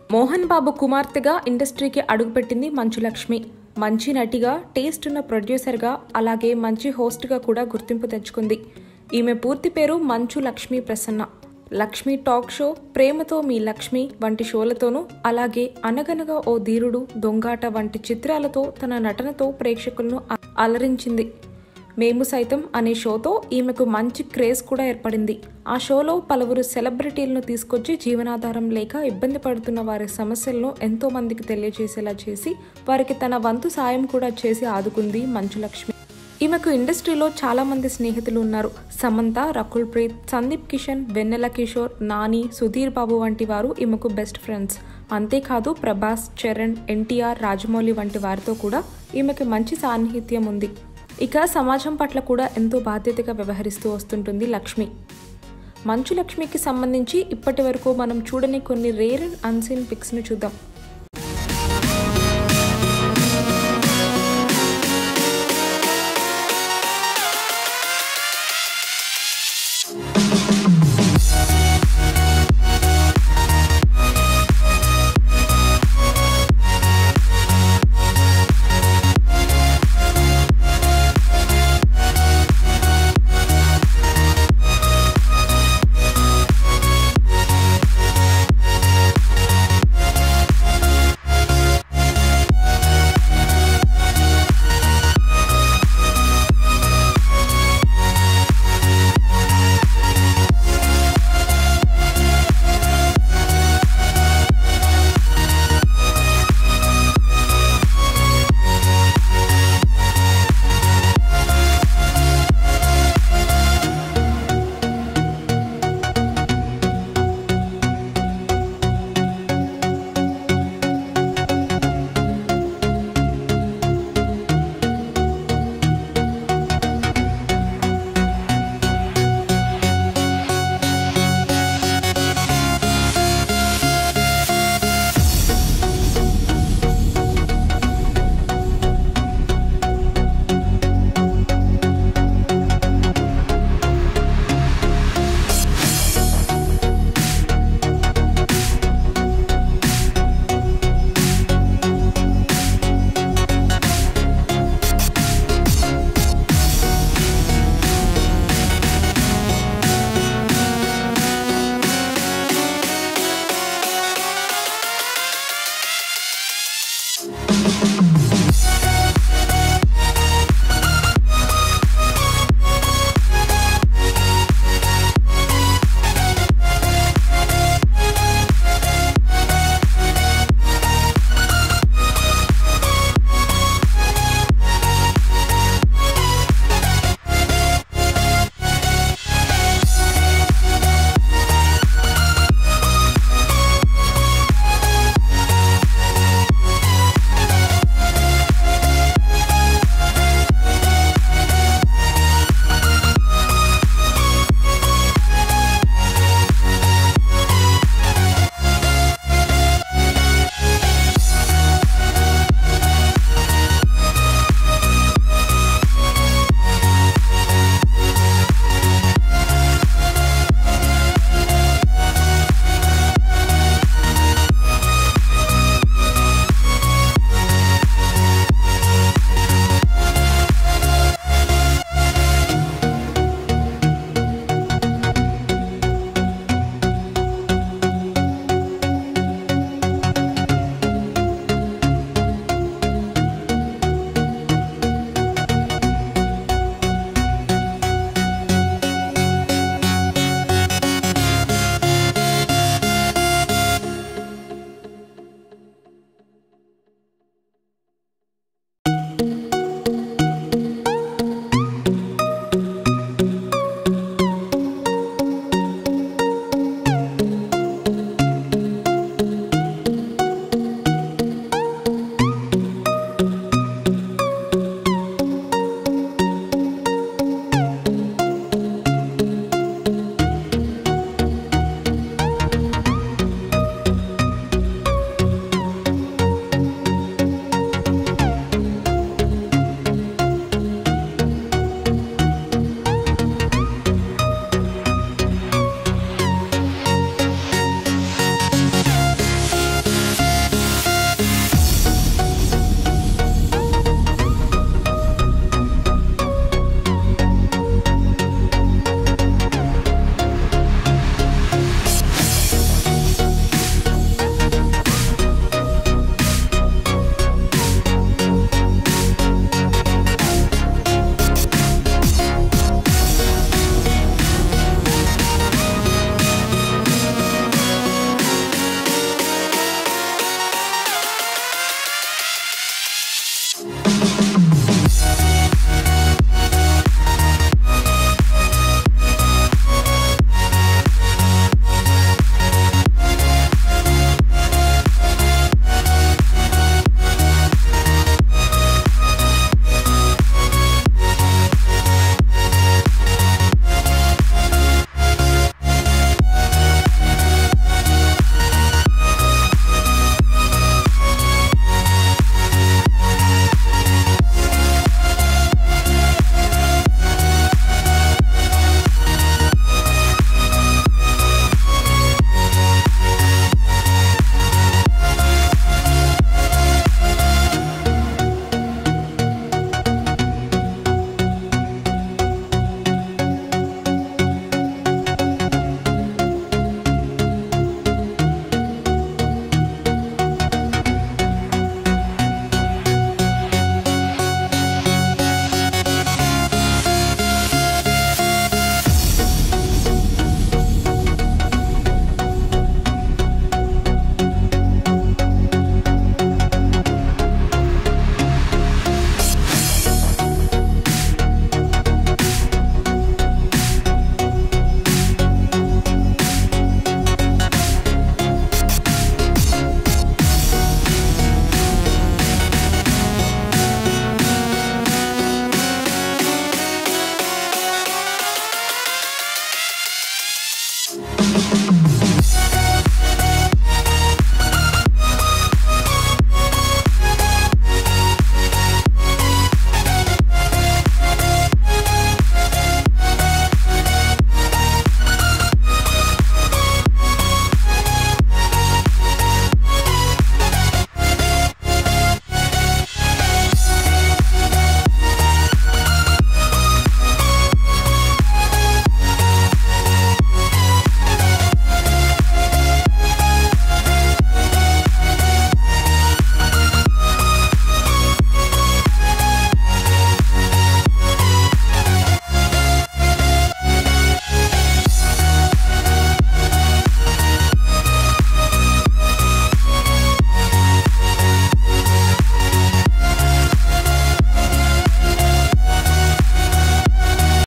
మోహన్ బాబు కుమార్తెగా ఇండస్ట్రీకి అడుగుపెట్టింది మంచు లక్ష్మి మంచి నటిగా టేస్ట్ ఉన్న ప్రొడ్యూసర్గా అలాగే మంచి హోస్ట్గా కూడా గుర్తింపు తెచ్చుకుంది ఈమె పూర్తి పేరు మంచు లక్ష్మి ప్రసన్న లక్ష్మి టాక్ షో ప్రేమతో మీ లక్ష్మి వంటి షోలతోనూ అలాగే అనగనగా ఓ ధీరుడు దొంగాట వంటి చిత్రాలతో తన నటనతో ప్రేక్షకులను అ- అలరించింది మేము సైతం అనే షోతో ఈమెకు మంచి క్రేజ్ కూడా ఏర్పడింది ఆ షోలో పలువురు సెలబ్రిటీలను తీసుకొచ్చి జీవనాధారం లేక ఇబ్బంది పడుతున్న వారి సమస్యలను ఎంతో మందికి తెలియజేసేలా చేసి వారికి తన వంతు సాయం కూడా చేసి ఆదుకుంది మంచు లక్ష్మి ఈమెకు ఇండస్ట్రీలో చాలా మంది స్నేహితులు ఉన్నారు సమంత రకుల్ ప్రీత్ సందీప్ కిషన్ వెన్నెల కిషోర్ నాని సుధీర్ బాబు వంటి వారు ఈమెకు బెస్ట్ ఫ్రెండ్స్ అంతేకాదు ప్రభాస్ చరణ్ ఎన్టీఆర్ రాజమౌళి వంటి వారితో కూడా ఈమెకి మంచి సాన్నిహిత్యం ఉంది ఇక సమాజం పట్ల కూడా ఎంతో బాధ్యతగా వ్యవహరిస్తూ వస్తుంటుంది లక్ష్మి మంచు లక్ష్మికి సంబంధించి ఇప్పటి వరకు మనం చూడని కొన్ని రేర్ అండ్ అన్సీన్ పిక్స్ను చూద్దాం